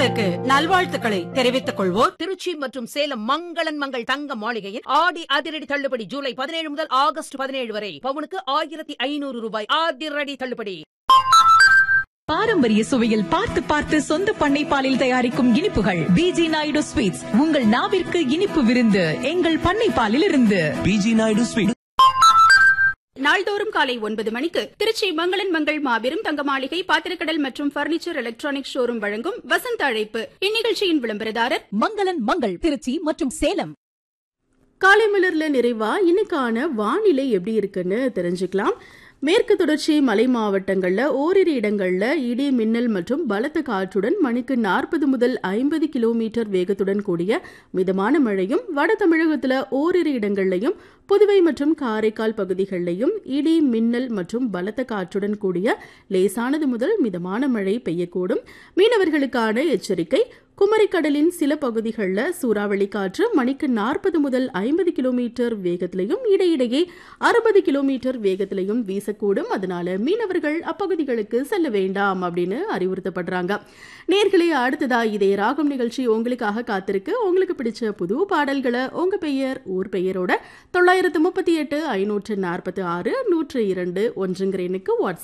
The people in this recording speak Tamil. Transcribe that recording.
நேயர்களுக்கு நல்வாழ்த்துக்களை தெரிவித்துக் கொள்வோர் திருச்சி மற்றும் சேலம் மங்களன் மங்கள் தங்க மாளிகையில் ஆடி அதிரடி தள்ளுபடி ஜூலை பதினேழு முதல் ஆகஸ்ட் பதினேழு வரை பவுனுக்கு ஆயிரத்தி ஐநூறு ரூபாய் அதிரடி தள்ளுபடி பாரம்பரிய சுவையில் பார்த்து பார்த்து சொந்த பண்ணை பாலில் தயாரிக்கும் இனிப்புகள் பிஜி நாயுடு ஸ்வீட்ஸ் உங்கள் நாவிற்கு இனிப்பு விருந்து எங்கள் பண்ணை பாலில் இருந்து பிஜி நாயுடு ஸ்வீட் நாள்தோறும் காலை ஒன்பது மணிக்கு திருச்சி மங்களன் மங்கள் மாபெரும் தங்க மாளிகை பாத்திரக்கடல் மற்றும் பர்னிச்சர் எலக்ட்ரானிக் ஷோரூம் வழங்கும் வசந்த அழைப்பு இந்நிகழ்ச்சியின் விளம்பரதாரர் மங்களன் மங்கள் திருச்சி மற்றும் சேலம் காலை மலர்ல நிறைவா இன்னைக்கான வானிலை எப்படி இருக்குன்னு தெரிஞ்சுக்கலாம் மேற்கு தொடர்ச்சி மலை மாவட்டங்கள்ல ஓரிரு இடங்கள்ல இடி மின்னல் மற்றும் பலத்த காற்றுடன் மணிக்கு நாற்பது முதல் ஐம்பது கிலோமீட்டர் வேகத்துடன் கூடிய மிதமான மழையும் வட தமிழகத்துல ஓரிரு இடங்கள்லையும் புதுவை மற்றும் காரைக்கால் பகுதிகளிலையும் இடி மின்னல் மற்றும் பலத்த காற்றுடன் கூடிய லேசானது முதல் மிதமான மழை பெய்யக்கூடும் மீனவர்களுக்கான எச்சரிக்கை குமரிக்கடலின் சில பகுதிகளில் சூறாவளி காற்று மணிக்கு நாற்பது முதல் ஐம்பது கிலோமீட்டர் வேகத்திலையும் இடையிடையே அறுபது கிலோமீட்டர் வேகத்திலையும் வீசக்கூடும் அதனால மீனவர்கள் அப்பகுதிகளுக்கு செல்ல வேண்டாம் அப்படின்னு அறிவுறுத்தப்படுறாங்க நேர்களே அடுத்ததா இதே ராகம் நிகழ்ச்சி உங்களுக்காக காத்திருக்கு உங்களுக்கு பிடிச்ச புது பாடல்களை உங்க பெயர் ஊர் பெயரோட தொள்ளாயிரத்து முப்பத்தி எட்டு ஐநூற்று நாற்பத்தி ஆறு நூற்று இரண்டு ஒன்றுங்கிற எண்ணுக்கு வாட்ஸ்அப்